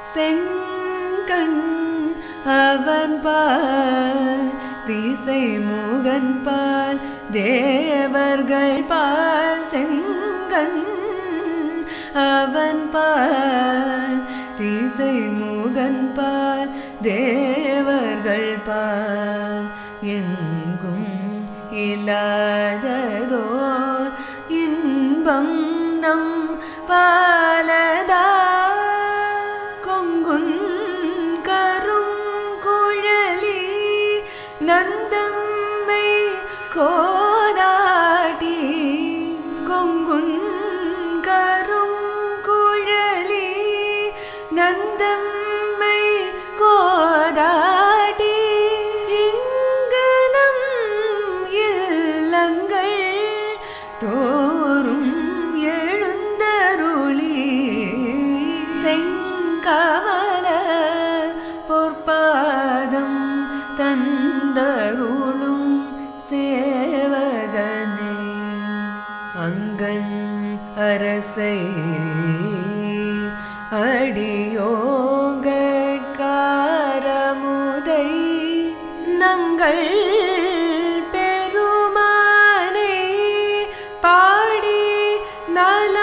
செங்கண் அவன் பால் திசை முகன் பால் தேவர்கள் பால் செங்கண் அவன் பால் திசை முகன் பால் தேவர்கள் பால் எங்கும் இல்லாததோர் இன்பம் நம் பாலதா கொங்குன் கரும் குழலி நந்தம்மை கோதாட்டி கொங்குன் கரும் குழலி நந்தம்மை கோதாட்டி இங்கு நம் இல்லங்கள் தோறும் எழுந்தருளி செங்கமல பொற்பாதம் தந்தருளும் சேவகனே அங்கன் அரசை அடியோங்கட்காரமுதை நங்கள் பெருமானை பாடி நல